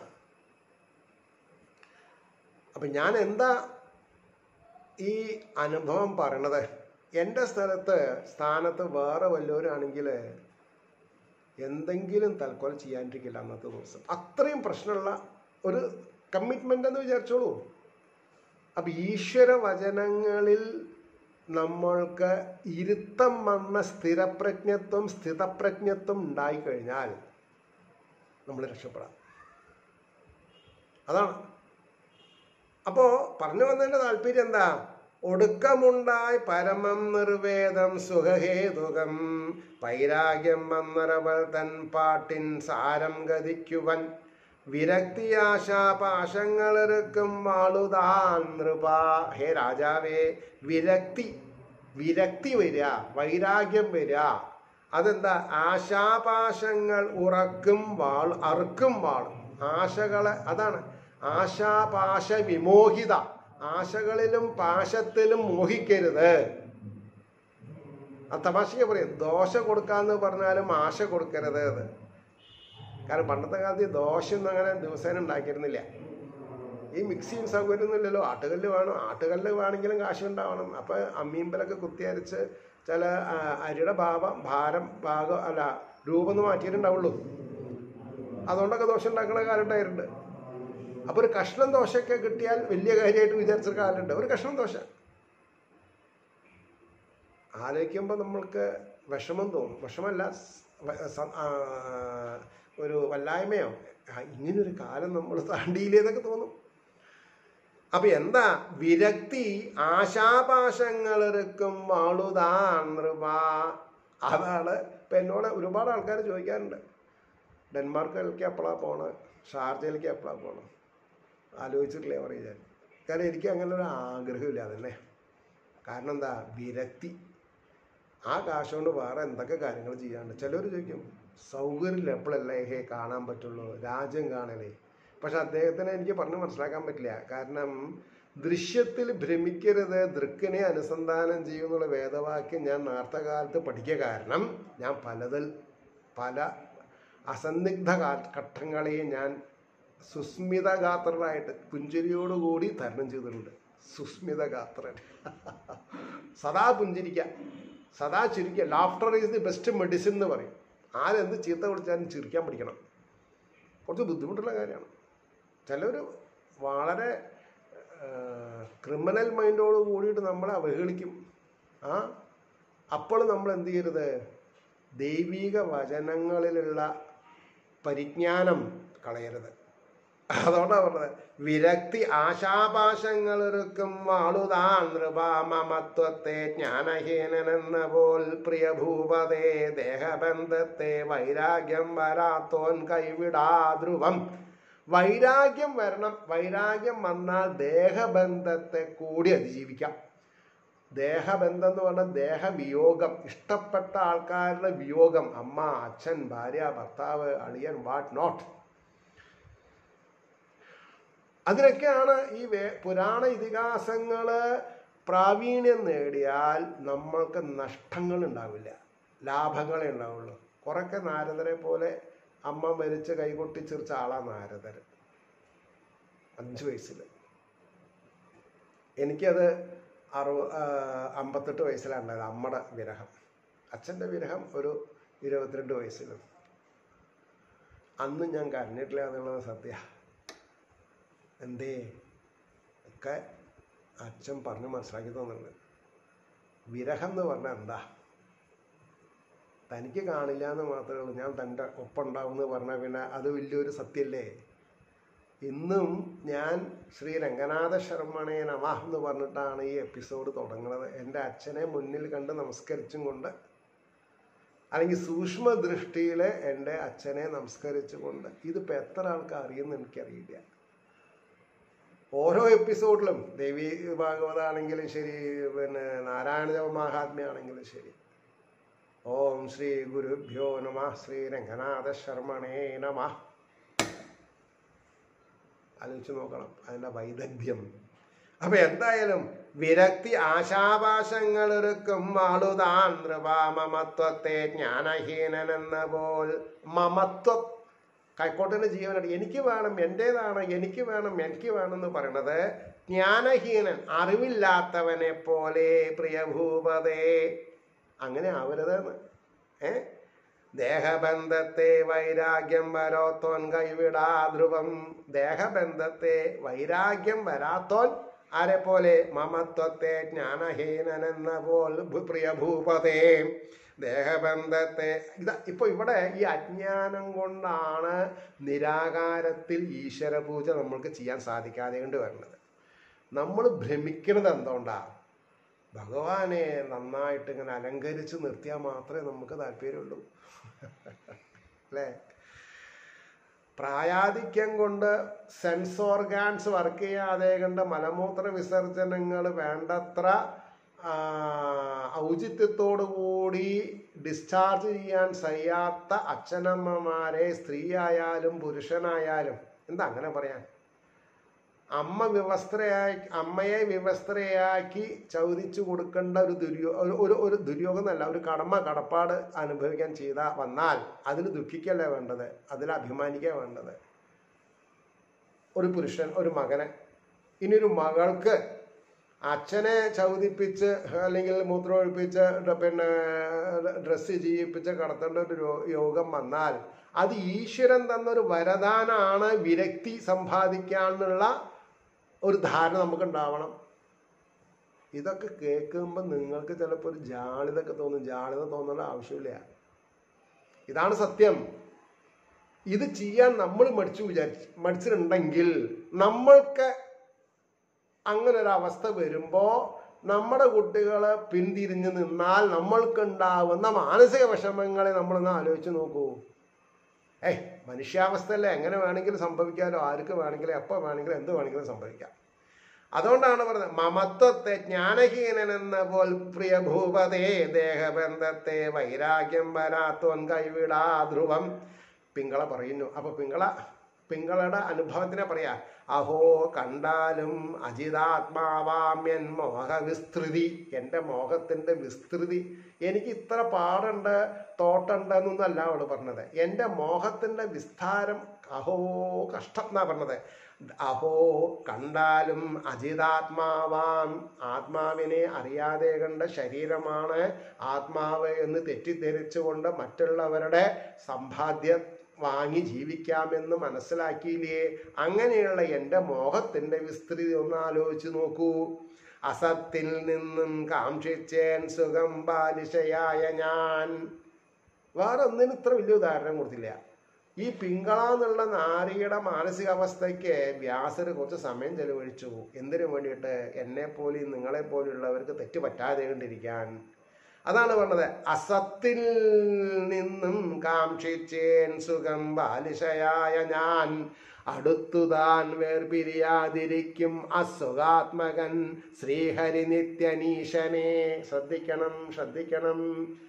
അപ്പം ഞാൻ എന്താ ഈ അനുഭവം പറയണത് എൻ്റെ സ്ഥലത്ത് സ്ഥാനത്ത് വേറെ വല്ലവരാണെങ്കിൽ എന്തെങ്കിലും തൽക്കൊല ചെയ്യാണ്ടിരിക്കില്ല അന്നത്തെ ദിവസം അത്രയും പ്രശ്നമുള്ള ഒരു കമ്മിറ്റ്മെൻ്റ് എന്ന് വിചാരിച്ചോളൂ അപ്പം ഈശ്വര വചനങ്ങളിൽ നമ്മൾക്ക് ഇരുത്തം വന്ന സ്ഥിരപ്രജ്ഞത്വം സ്ഥിതപ്രജ്ഞത്വം ഉണ്ടായിക്കഴിഞ്ഞാൽ നമ്മൾ രക്ഷപ്പെടാം അതാണ് അപ്പോൾ പറഞ്ഞു വന്നതിൻ്റെ താല്പര്യം എന്താ ഒടുക്കമുണ്ടായി പരമം നിർവേദം സുഖഹേതുകം പൈരാഗ്യം വന്നറവൾ തൻ പാട്ടിൻ സാരം ഗതിക്കുവൻ വിരക്തിയാശാപാശങ്ങളിറുക്കും വാളുതാൻ നൃപ ഹേ രാജാവേ വിരക്തി വിരക്തി വരിക വൈരാഗ്യം വരിക അതെന്താ ആശാപാശങ്ങൾ ഉറക്കും വാൾ അറുക്കും വാളും ആശകളെ അതാണ് ആശാപാശ വിമോഹിത ആശകളിലും പാശത്തിലും മോഹിക്കരുത് ആ തമാശയ്ക്ക് പറയും ദോശ കൊടുക്കാന്ന് പറഞ്ഞാലും ആശ കൊടുക്കരുത് അത് കാരണം പണ്ടത്തെ കാലത്ത് ഈ ദോശയൊന്നും അങ്ങനെ ദിവസേന ഉണ്ടാക്കിയിരുന്നില്ല ഈ മിക്സിയും സൗകര്യമൊന്നും ഇല്ലല്ലോ ആട്ടുകല്ല് വേണം ആട്ടുകല്ല് വേണമെങ്കിലും കാശ് ഉണ്ടാവണം അപ്പോൾ അമ്മീമ്പലൊക്കെ കുത്തിയരച്ച് ചില ആ, അരിയുടെ ഭാവം ഭാരം ഭാഗം അല്ല രൂപം ഒന്ന് മാറ്റിയിട്ടുണ്ടാവുള്ളൂ അതുകൊണ്ടൊക്കെ ദോശ ഉണ്ടാക്കുന്ന കാലം ഉണ്ടായിട്ടുണ്ട് അപ്പോൾ ഒരു കഷ്ണം ദോശയൊക്കെ കിട്ടിയാൽ വലിയ കാര്യമായിട്ട് വിചാരിച്ച കാലമുണ്ട് ഒരു കഷ്ണം ദോശ ആലോചിക്കുമ്പോൾ നമ്മൾക്ക് വിഷമം തോന്നും വിഷമല്ല സ്- വ- സ- ആ, ഒരു വല്ലായ്മയോ ആ, ഇങ്ങനൊരു കാലം നമ്മൾ താണ്ടിയില്ലേ എന്നൊക്കെ തോന്നും അപ്പൊ എന്താ വിരക്തി ആശാപാശങ്ങളിറക്കും വാളുതാ നൃപ അതാണ് ഇപ്പം എന്നോട് ഒരുപാട് ആൾക്കാർ ചോദിക്കാറുണ്ട് ഡെൻമാർക്കിലേക്ക് എപ്പോഴാണ് പോണത് ഷാർജയിലേക്ക് എപ്പോഴാണ് പോകണം ആലോചിച്ചിട്ടില്ലേ പറയും ഞാൻ കാരണം എനിക്ക് അങ്ങനെ ഒരു ആഗ്രഹമില്ല അതല്ലേ കാരണം എന്താ വിരക്തി ആ കാശ് കൊണ്ട് വേറെ എന്തൊക്കെ കാര്യങ്ങൾ ചെയ്യാണ്ട് ചിലർ ചോദിക്കും സൗകര്യമില്ല എപ്പോഴല്ലേ ഹേ കാണാൻ പറ്റുള്ളൂ രാജ്യം കാണലേ പക്ഷെ അദ്ദേഹത്തിനെ എനിക്ക് പറഞ്ഞ് മനസ്സിലാക്കാൻ പറ്റില്ല കാരണം ദൃശ്യത്തിൽ ഭ്രമിക്കരുത് ദൃക്കിനെ അനുസന്ധാനം ചെയ്യുന്നുള്ള വേദവാക്യം ഞാൻ നേരത്തെ കാലത്ത് പഠിക്കുക കാരണം ഞാൻ പലതിൽ പല അസന്നിഗ്ധ കാ- ഘട്ടങ്ങളെയും ഞാൻ സുസ്മിത ഗാത്രനായിട്ട് പുഞ്ചിരിയോടുകൂടി തരണം ചെയ്തിട്ടുണ്ട് സുസ്മിത ഗാത്രൻ സദാ പുഞ്ചിരിക്കുക സദാ ചിരിക്കുക laughter is the best medicine എന്ന് പറയും ആരെന്ത് ചീത്ത വിളിച്ചാലും ചിരിക്കാൻ പഠിക്കണം കുറച്ച് ബുദ്ധിമുട്ടുള്ള കാര്യമാണ് ചിലർ വളരെ ക്രിമിനൽ മൈൻഡോട് കൂടിയിട്ട് നമ്മളെ അവഹേളിക്കും ആ അപ്പോൾ നമ്മൾ എന്ത് ചെയ്യരുത് ദൈവിക വചനങ്ങളിലുള്ള പരിജ്ഞാനം കളയരുത് അതുകൊണ്ടാണ് പറഞ്ഞത് വിരക്തി ആശാപാശങ്ങളൊരുക്കും വാളുതാൻ നൃപാമമത്വത്തെ ജ്ഞാനഹീനനെന്ന പോൽ പ്രിയഭൂപതേ ദേഹബന്ധത്തെ വൈരാഗ്യം വരാത്തോൻ കൈവിടാ ധ്രുവം വൈരാഗ്യം വരണം വൈരാഗ്യം വന്നാൽ ദേഹബന്ധത്തെ കൂടി അതിജീവിക്കാം ദേഹബന്ധം എന്ന് പറഞ്ഞാൽ ദേഹവിയോഗം ഇഷ്ടപ്പെട്ട ആൾക്കാരുടെ വിയോഗം അമ്മ അച്ഛൻ ഭാര്യ ഭർത്താവ് അളിയൻ വാട്ട് നോട്ട് അതിനൊക്കെയാണ് ഈ വേ പുരാണ ഇതിഹാസങ്ങള് പ്രാവീണ്യം നേടിയാൽ നമ്മൾക്ക് നഷ്ടങ്ങൾ ഉണ്ടാവില്ല ലാഭങ്ങളെ ഉണ്ടാവുള്ളൂ കുറൊക്കെ നാരദരെ പോലെ അമ്മ മരിച്ച് കൈകൊട്ടി ചിരിച്ച ആളാ നാരദർ അഞ്ച് വയസ്സിൽ എനിക്കത് അറുപ ആ, അമ്പത്തെട്ട് വയസ്സിലാണ് ഉണ്ടായത് അമ്മയുടെ വിരഹം അച്ഛൻ്റെ വിരഹം ഒരു ഇരുപത്തിരണ്ട് വയസ്സിലും അന്ന് ഞാൻ കരഞ്ഞിട്ടില്ല എന്നുള്ളത് സത്യ എന്തേ ഒക്കെ അച്ഛൻ പറഞ്ഞ് മനസ്സിലാക്കി തന്നിട്ടുണ്ട് വിരഹം എന്ന് പറഞ്ഞാൽ എന്താ തനിക്ക് കാണില്ല എന്ന് മാത്രമേ ഉള്ളൂ ഞാൻ തൻ്റെ ഒപ്പം ഉണ്ടാവും എന്ന് പറഞ്ഞാൽ പിന്നെ അത് വലിയൊരു സത്യമല്ലേ ഇന്നും ഞാൻ ശ്രീ രംഗനാഥ ശർമ്മണേ നമ എന്ന് പറഞ്ഞിട്ടാണ് ഈ എപ്പിസോഡ് തുടങ്ങുന്നത് എൻ്റെ അച്ഛനെ മുന്നിൽ കണ്ട് നമസ്കരിച്ചും കൊണ്ട് അല്ലെങ്കിൽ സൂക്ഷ്മ ദൃഷ്ടിയിൽ എൻ്റെ അച്ഛനെ നമസ്കരിച്ചുകൊണ്ട് ഇതിപ്പോൾ എത്ര ആൾക്ക് അറിയുമെന്ന് എനിക്കറിയില്ല ഓരോ എപ്പിസോഡിലും ദേവി ഭാഗവതാണെങ്കിലും ശരി പിന്നെ നാരായണ ജപ മഹാത്മ്യാണെങ്കിലും ശരി ഓം ശ്രീ ഗുരുഭ്യോ നമ ശ്രീ രംഗനാഥ ശർമ്മണേ നമ ആലോചിച്ച് നോക്കണം അതിൻ്റെ വൈദഗ്ധ്യം അപ്പൊ എന്തായാലും വിരക്തി ആശാപാശങ്ങളൊരുക്കും ആളുതാൻ നൃപാമമത്വത്തെ ജ്ഞാനഹീനനെന്ന പോൽ മമത്വം കൈക്കോട്ടിന്റെ ജീവനാണ് എനിക്ക് വേണം എൻ്റേതാണ് എനിക്ക് വേണം എനിക്ക് വേണം എന്ന് പറയണത് ജ്ഞാനഹീനൻ അറിവില്ലാത്തവനെ പോലെ പ്രിയഭൂപതേ അങ്ങനെ ആവരുതെന്ന് ഏ ദേഹബന്ധത്തെ വൈരാഗ്യം വരാത്തോൻ കൈവിടാ ധ്രുവം ദേഹബന്ധത്തെ വൈരാഗ്യം വരാത്തോൻ ആരെ പോലെ മമത്വത്തെ ജ്ഞാനഹീനനെന്ന പോൽ ഭു- പ്രിയഭൂപതേ ദേഹബന്ധത്തെ ഇതാ ഇപ്പൊ ഇവിടെ ഈ അജ്ഞാനം കൊണ്ടാണ് നിരാകാരത്തിൽ ഈശ്വര പൂജ നമ്മൾക്ക് ചെയ്യാൻ സാധിക്കാതെ കൊണ്ട് വരുന്നത് നമ്മൾ ഭ്രമിക്കുന്നത് എന്തുകൊണ്ടാ ഭഗവാനെ നന്നായിട്ട് ഇങ്ങനെ അലങ്കരിച്ച് നിർത്തിയാൽ മാത്രമേ നമുക്ക് താല്പര്യമുള്ളൂ അല്ലേ പ്രായാധിക്യം കൊണ്ട് സെൻസ് ഓർഗാൻസ് വർക്ക് ചെയ്യാതെ കണ്ട് മലമൂത്ര വിസർജനങ്ങൾ വേണ്ടത്ര ആ, ഔചിത്യത്തോടു കൂടി ഡിസ്ചാർജ് ചെയ്യാൻ കഴിയാത്ത അച്ഛനമ്മമാരെ സ്ത്രീ ആയാലും പുരുഷനായാലും എന്താ അങ്ങനെ പറയാൻ അമ്മ വിവസ്ത്രയാക്കി അമ്മയെ വിവസ്ത്രയാക്കി ചൗദിച്ചു കൊടുക്കേണ്ട ഒരു ദുര്യോ ഒരു ഒരു ഒരു ദുര്യോഗം എന്നല്ല ഒരു കടമ കടപ്പാട് അനുഭവിക്കാൻ ചെയ്ത വന്നാൽ അതിൽ ദുഃഖിക്കല്ല വേണ്ടത് അതിൽ അഭിമാനിക്കുക വേണ്ടത് ഒരു പുരുഷൻ ഒരു മകനെ ഇനി ഒരു മകൾക്ക് അച്ഛനെ ചൗദിപ്പിച്ച് അല്ലെങ്കിൽ മൂത്രമൊഴിപ്പിച്ച് ഡ- പിന്നെ ഡ്രസ്സ് ചെയ്യിപ്പിച്ച് കടത്തേണ്ട ഒരു രോ- യോഗം വന്നാൽ അത് ഈശ്വരൻ തന്നൊരു വരദാനാണ് വിരക്തി സമ്പാദിക്കാനുള്ള ഒരു ധാരണ നമുക്ക് ഉണ്ടാവണം ഇതൊക്കെ കേൾക്കുമ്പോൾ നിങ്ങൾക്ക് ചിലപ്പോൾ ഒരു ജാളിതൊക്കെ തോന്നും ജാളിത തോന്നേണ്ട ആവശ്യമില്ല ഇതാണ് സത്യം ഇത് ചെയ്യാൻ നമ്മൾ മടിച്ചു വിചാരിച്ചു മടിച്ചിട്ടുണ്ടെങ്കിൽ നമ്മൾക്ക് അങ്ങനെ ഒരു അവസ്ഥ വരുമ്പോൾ നമ്മുടെ കുട്ടികൾ പിന്തിരിഞ്ഞു നിന്നാൽ നമ്മൾക്കുണ്ടാവുന്ന മാനസിക വിഷമങ്ങളെ നമ്മളൊന്ന് ആലോചിച്ച് നോക്കൂ ഏയ് മനുഷ്യാവസ്ഥയല്ലേ എങ്ങനെ വേണമെങ്കിലും സംഭവിക്കാമല്ലോ ആർക്ക് വേണമെങ്കിലും എപ്പോൾ വേണമെങ്കിലും എന്ത് വേണമെങ്കിലും സംഭവിക്കാം അതുകൊണ്ടാണ് പറഞ്ഞത് മമത്വത്തെ ജ്ഞാനഹീനനെന്ന പോൽ പ്രിയ ഭൂപതേ ദേഹബന്ധത്തെ വൈരാഗ്യം വരാത്തോൻ കൈവിടാ ധ്രുവം പിങ്കള പറയുന്നു അപ്പൊ പിങ്കള പിങ്കളയുടെ അനുഭവത്തിനെ പറയാ അഹോ കണ്ടാലും അജിതാത്മാവാമ്യൻ മോഹവിസ്തൃതി എൻ്റെ മോഹത്തിൻ്റെ വിസ്തൃതി എനിക്ക് ഇത്ര പാടുണ്ട് തോട്ടുണ്ട് എന്നൊന്നല്ല അവള് പറഞ്ഞത് എൻ്റെ മോഹത്തിൻ്റെ വിസ്താരം അഹോ കഷ്ടം എന്നാ പറഞ്ഞത് അഹോ കണ്ടാലും അജിതാത്മാവാം ആത്മാവിനെ അറിയാതെ കണ്ട ശരീരമാണ് ആത്മാവ് എന്ന് തെറ്റിദ്ധരിച്ചുകൊണ്ട് മറ്റുള്ളവരുടെ സമ്പാദ്യം വാങ്ങി ജീവിക്കാമെന്ന് മനസ്സിലാക്കിയില്ലേ അങ്ങനെയുള്ള എൻ്റെ മോഹത്തിൻ്റെ വിസ്തൃതി ഒന്ന് ആലോചിച്ച് നോക്കൂ അസത്തിൽ നിന്നും കാക്ഷിച്ചേൻ സുഖം ബാലിശയായ ഞാൻ വേറെ ഒന്നിനും ഇത്ര വലിയ ഉദാഹരണം കൊടുത്തില്ല ഈ പിങ്കള എന്നുള്ള നാരിയുടെ മാനസികാവസ്ഥയ്ക്ക് വ്യാസര് കുറച്ച് സമയം ചെലവഴിച്ചു എന്തിനു വേണ്ടിയിട്ട് എന്നെ പോലെയും നിങ്ങളെ പോലെയുള്ളവർക്ക് തെറ്റ് പറ്റാതെ കണ്ടിരിക്കാൻ അതാണ് പറഞ്ഞത് അസത്തിൽ നിന്നും കാക്ഷിച്ചേൻ സുഖം ബാലിശയായ ഞാൻ അടുത്തുതാൻ വേർപിരിയാതിരിക്കും അസുഖാത്മകൻ ശ്രീഹരി നിത്യനീശനെ ശ്രദ്ധിക്കണം ശ്രദ്ധിക്കണം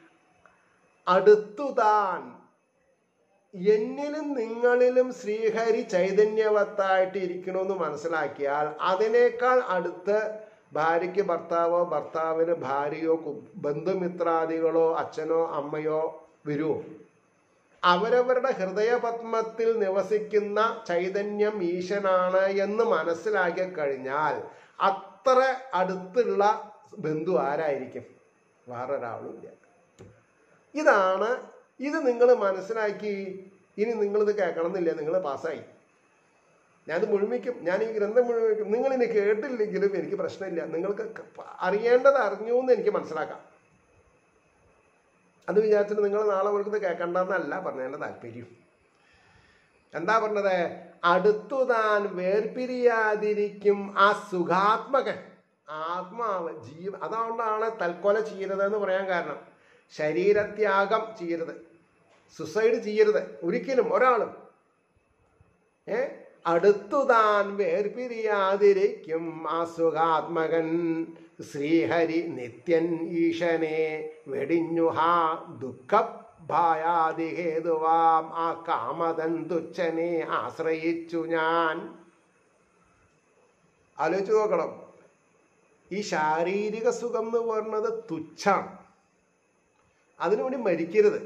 അടുത്തുതാൻ എന്നിലും നിങ്ങളിലും ശ്രീഹരി ചൈതന്യവത്തായിട്ട് ഇരിക്കണമെന്ന് മനസ്സിലാക്കിയാൽ അതിനേക്കാൾ അടുത്ത് ഭാര്യയ്ക്ക് ഭർത്താവോ ഭർത്താവിന് ഭാര്യയോ കു- ബന്ധുമിത്രാദികളോ അച്ഛനോ അമ്മയോ വരുമോ അവരവരുടെ ഹൃദയപത്മത്തിൽ നിവസിക്കുന്ന ചൈതന്യം ഈശനാണ് എന്ന് മനസ്സിലാക്കി കഴിഞ്ഞാൽ അത്ര അടുത്തുള്ള ബന്ധു ആരായിരിക്കും വേറൊരാളുമില്ല ഇതാണ് ഇത് നിങ്ങൾ മനസ്സിലാക്കി ഇനി നിങ്ങളിത് കേൾക്കണമെന്നില്ല നിങ്ങൾ പാസ്സായി ഞാനത് മുഴുമിക്കും ഞാൻ ഈ ഗ്രന്ഥം മുഴുമിക്കും നിങ്ങൾ ഇനി കേട്ടില്ലെങ്കിലും എനിക്ക് പ്രശ്നമില്ല നിങ്ങൾക്ക് ക- അറിയേണ്ടത് അറിഞ്ഞു എന്ന് എനിക്ക് മനസ്സിലാക്കാം അത് വിചാരിച്ചിട്ട് നിങ്ങൾ നാളെ മുഴുവത് കേൾക്കണ്ടെന്നല്ല പറഞ്ഞതിൻ്റെ താല്പര്യം എന്താ പറഞ്ഞത് അടുത്തു താൻ വേർപിരിയാതിരിക്കും ആ സുഖാത്മകൻ ആത്മാവ് ജീവ അതുകൊണ്ടാണ് തൽക്കൊല ചെയ്യരുത് എന്ന് പറയാൻ കാരണം ശരീരത്യാഗം ചെയ്യരുത് സുസൈഡ് ചെയ്യരുത് ഒരിക്കലും ഒരാളും ഏ അടുത്തുതാൻ വേർപിരിയാതിരിക്കും ആ സുഖാത്മകൻ ശ്രീഹരി നിത്യൻ ഈശനെ വെടിഞ്ഞു ഹാ ദുഃഖ ഭായാതിഹേതുവാം ആ കാമതൻ തുച്ഛനെ ആശ്രയിച്ചു ഞാൻ ആലോചിച്ച് നോക്കണം ഈ ശാരീരിക സുഖം എന്ന് പറയുന്നത് തുച്ഛാണ് അതിനുവേണ്ടി മരിക്കരുത്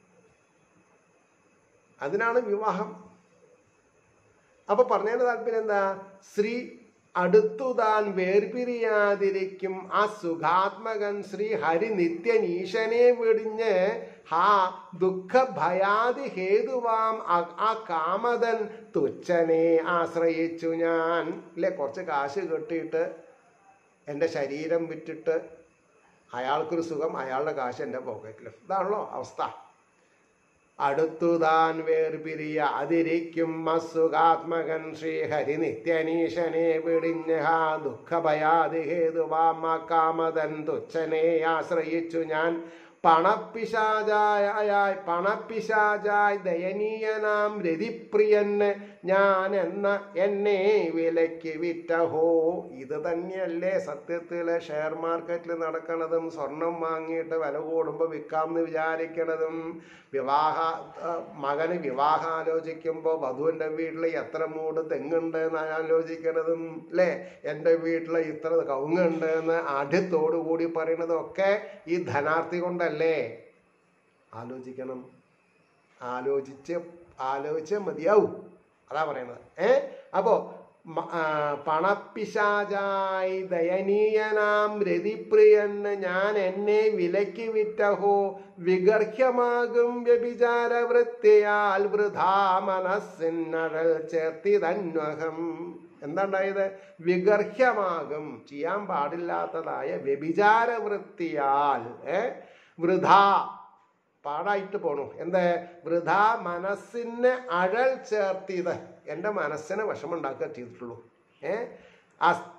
അതിനാണ് വിവാഹം അപ്പൊ പറഞ്ഞതിന്റെ താല്പര്യം എന്താ സ്ത്രീ അടുത്തുതാൻ വേർപിരിയാതിരിക്കും ആ സുഖാത്മകൻ ശ്രീ ഹരി നിത്യൻ ഈശനെ വെടിഞ്ഞ് ഹാ ദുഃഖ ഭയാതി ഹേതുവാം ആ- ആ കാമതൻ തുച്ഛനെ ആശ്രയിച്ചു ഞാൻ ഇല്ലേ കുറച്ച് കാശ് കെട്ടിയിട്ട് എൻ്റെ ശരീരം വിറ്റിട്ട് അയാൾക്കൊരു സുഖം അയാളുടെ കാശ് എൻ്റെ പോക്കറ്റിലും ഇതാണല്ലോ അവസ്ഥ അടുത്തുതാൻ വേർപിരിയ അതിരിക്കും അസുഖാത്മകൻ ശ്രീഹരി നിത്യനീശനെ പിടിഞ്ഞ ദുഃഖഭയാതി ഹേതുവാമ കാമതൻ തുച്ഛനെ ആശ്രയിച്ചു ഞാൻ പണപ്പിശാചായ പണപ്പിശാചായ് ദയനീയനാം രതിപ്രിയന് ഞാൻ എന്ന എന്നെ വിലയ്ക്ക് വിറ്റഹോ ഇത് തന്നെയല്ലേ സത്യത്തില് ഷെയർ മാർക്കറ്റിൽ നടക്കണതും സ്വർണം വാങ്ങിയിട്ട് വില കൂടുമ്പോൾ വിൽക്കാമെന്ന് വിചാരിക്കണതും വിവാഹ ആ, മകന് വിവാഹം ആലോചിക്കുമ്പോൾ വധുവിൻ്റെ വീട്ടിൽ എത്ര മൂട് തെങ്ങുണ്ട് എന്ന് ആലോചിക്കണതും അല്ലേ എൻ്റെ വീട്ടിൽ ഇത്ര കവുങ്ങുണ്ട് എന്ന് ആഢ്യത്തോടു കൂടി പറയണതൊക്കെ ഈ ധനാർത്ഥി കൊണ്ടല്ലേ ആലോചിക്കണം ആലോചിച്ച് ആലോചിച്ചേ മതിയാവും അതാ പറയണത് ഏ അപ്പോ മ- ആ, പണപ്പിശാചായി ദയനീയനാം രതിപ്രിയന് ഞാൻ എന്നെ വിലക്ക് വിറ്റഹോ വിഗർഹ്യമാകും വ്യഭിചാര വൃത്തിയാൽ വൃഥാ മനസ്സിനഴൽ ചേർത്തിതന്വഹം എന്താ ഉണ്ടായത് വിഗർഹ്യമാകും ചെയ്യാൻ പാടില്ലാത്തതായ വ്യഭിചാര വൃത്തിയാൽ ഏ വൃഥാ പാടായിട്ട് പോണു എന്ത് വൃഥാ മനസ്സിന് അഴൽ ചേർത്തിയത് എൻ്റെ മനസ്സിനെ വിഷമുണ്ടാക്കുക ചെയ്തിട്ടുള്ളൂ ഏ അസ്-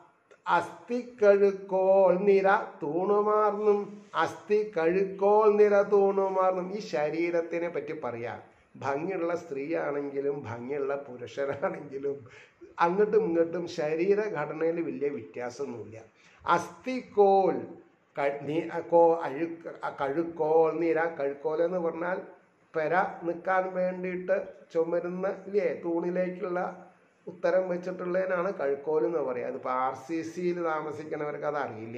അസ്ഥി കഴുക്കോൾ നിര തൂണുമാർന്നും അസ്ഥി കഴുക്കോൾ നിര തൂണുമാർന്നും ഈ ശരീരത്തിനെ പറ്റി പറയാം ഭംഗിയുള്ള സ്ത്രീയാണെങ്കിലും ഭംഗിയുള്ള പുരുഷനാണെങ്കിലും അങ്ങോട്ടും ഇങ്ങോട്ടും ശരീരഘടനയിൽ വലിയ വ്യത്യാസമൊന്നുമില്ല അസ്ഥിക്കോൽ ക- നീ- കോ അഴുക്ക് കഴുക്കോൽ നിര കഴുക്കോൽ എന്ന് പറഞ്ഞാൽ പെര നിൽക്കാൻ വേണ്ടിയിട്ട് ചുമരുന്ന ഇല്ലേ തൂണിലേക്കുള്ള ഉത്തരം വെച്ചിട്ടുള്ളതിനാണ് കഴുക്കോൽ എന്ന് പറയുക അതിപ്പോൾ ആർ സി സിയിൽ താമസിക്കുന്നവർക്ക് അത് അറിയില്ല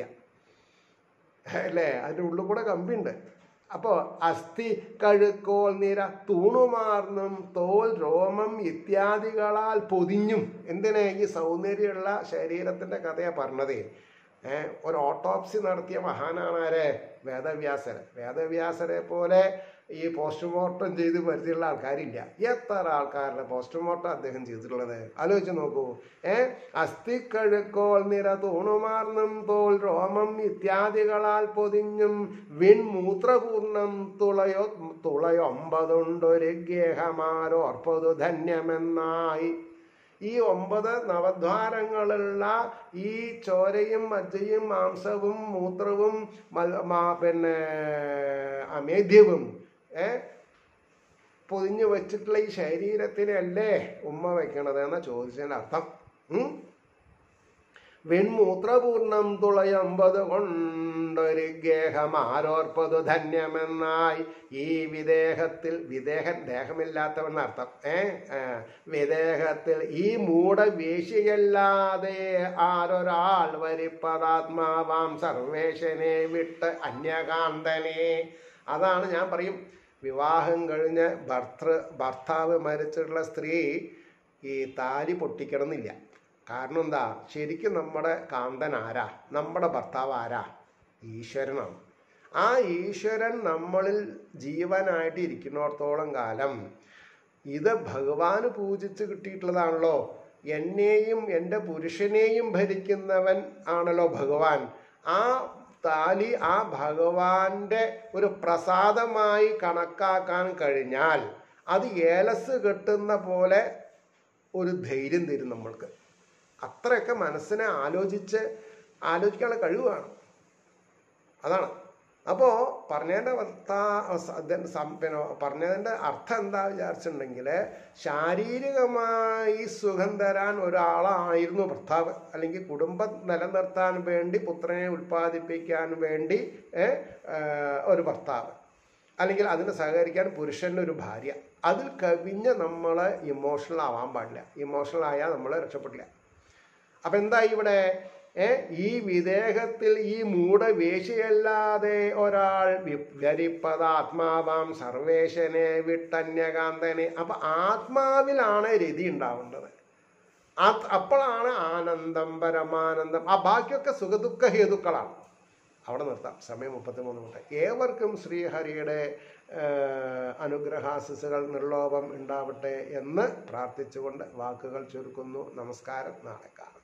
അല്ലേ അതിൻ്റെ ഉള്ളിൽ കൂടെ കമ്പിയുണ്ട് അപ്പോൾ അസ്ഥി കഴുക്കോൽ നിര തൂണുമാർന്നും തോൽ രോമം ഇത്യാദികളാൽ പൊതിഞ്ഞും എന്തിനാ ഈ സൗന്ദര്യമുള്ള ശരീരത്തിൻ്റെ കഥയാണ് പറഞ്ഞതേ ഏ, ഒരു ഓട്ടോപ്സി നടത്തിയ മഹാനാണ് ആരെ വേദവ്യാസര് വേദവ്യാസരെ പോലെ ഈ പോസ്റ്റ്മോർട്ടം ചെയ്ത് പരിചയമുള്ള ആൾക്കാരില്ല എത്ര ആൾക്കാരുടെ പോസ്റ്റ്മോർട്ടം അദ്ദേഹം ചെയ്തിട്ടുള്ളത് ആലോചിച്ച് നോക്കൂ ഏ അസ്ഥിക്കഴുക്കോൾ നിര തൂണുമാർന്നും തോൽ രോമം ഇത്യാദികളാൽ പൊതിഞ്ഞും വിൺമൂത്രപൂർണം തുളയോ തുളയൊമ്പതുണ്ടൊരു ഗേഹമാരോർപ്പതു ധന്യമെന്നായി ഈ ഒമ്പത് നവദ്വാരങ്ങളുള്ള ഈ ചോരയും മജ്ജയും മാംസവും മൂത്രവും മൽ- മാ- പിന്നെ അമേധ്യവും ഏ പൊതിഞ്ഞു വെച്ചിട്ടുള്ള ഈ ശരീരത്തിനല്ലേ ഉമ്മ വെക്കണത് എന്ന ചോദിച്ചതിൻ്റെ അർത്ഥം ഉം? വെൺമൂത്രപൂർണം തുളയമ്പത് കൊണ്ടൊരു ഗേഹം ആരോർപ്പതു ധന്യമെന്നായി ഈ വിദേഹത്തിൽ വിദേഹൻ ദേഹമില്ലാത്തവൻ അർത്ഥം ഏ ആ, വിദേഹത്തിൽ ഈ മൂടവേശിയല്ലാതെ ആരൊരാൾ വരിപ്പതാത്മാവാം സർവേശനെ വിട്ട് അന്യകാന്തനെ അതാണ് ഞാൻ പറയും വിവാഹം കഴിഞ്ഞ് ഭർത്തൃ ഭർത്താവ് മരിച്ചിട്ടുള്ള സ്ത്രീ ഈ താലി പൊട്ടിക്കണമെന്നില്ല കാരണം എന്താ ശരിക്കും നമ്മുടെ കാന്തൻ ആരാ നമ്മുടെ ഭർത്താവ് ആരാ ഈശ്വരനാണ് ആ ഈശ്വരൻ നമ്മളിൽ ജീവനായിട്ട് ഇരിക്കുന്നിടത്തോളം കാലം ഇത് ഭഗവാന് പൂജിച്ച് കിട്ടിയിട്ടുള്ളതാണല്ലോ എന്നെയും എൻ്റെ പുരുഷനെയും ഭരിക്കുന്നവൻ ആണല്ലോ ഭഗവാൻ ആ താലി ആ ഭഗവാന്റെ ഒരു പ്രസാദമായി കണക്കാക്കാൻ കഴിഞ്ഞാൽ അത് ഏലസ് കെട്ടുന്ന പോലെ ഒരു ധൈര്യം തരും നമ്മൾക്ക് അത്രയൊക്കെ മനസ്സിനെ ആലോചിച്ച് ആലോചിക്കാനുള്ള കഴിവാണ് അതാണ് അപ്പോൾ പറഞ്ഞതിൻ്റെ വർത്താ സ- ഇത് സം- പിന്നെ പറഞ്ഞതിൻ്റെ അർത്ഥം എന്താ വിചാരിച്ചിട്ടുണ്ടെങ്കിൽ ശാരീരികമായി സുഖം തരാൻ ഒരാളായിരുന്നു ഭർത്താവ് അല്ലെങ്കിൽ കുടുംബം നിലനിർത്താൻ വേണ്ടി പുത്രനെ ഉൽപ്പാദിപ്പിക്കാൻ വേണ്ടി ഏ, ആ, ഒരു ഭർത്താവ് അല്ലെങ്കിൽ അതിന് സഹകരിക്കാൻ പുരുഷൻ്റെ ഒരു ഭാര്യ അതിൽ കവിഞ്ഞ് നമ്മൾ ഇമോഷണൽ ആവാൻ പാടില്ല ഇമോഷണൽ ആയാൽ നമ്മൾ രക്ഷപ്പെടില്ല അപ്പൊ എന്താ ഇവിടെ ഏ ഈ വിദേഹത്തിൽ ഈ മൂടവേശിയല്ലാതെ ഒരാൾ വിഭരിപ്പത ആത്മാവാം സർവേശനെ വിട്ടന്യകാന്തനെ അപ്പൊ ആത്മാവിലാണ് രതി ഉണ്ടാവേണ്ടത് ആ അപ്പോഴാണ് ആനന്ദം പരമാനന്ദം ആ ബാക്കിയൊക്കെ സുഖദുഃഖ ഹേതുക്കളാണ് അവിടെ നിർത്താം സമയം മുപ്പത്തിമൂന്ന് മിനിറ്റ് ഏവർക്കും ശ്രീഹരിയുടെ അനുഗ്രഹാശിസുകൾ നിർലോഭം ഉണ്ടാവട്ടെ എന്ന് പ്രാർത്ഥിച്ചുകൊണ്ട് വാക്കുകൾ ചുരുക്കുന്നു നമസ്കാരം നാളെ കാണാം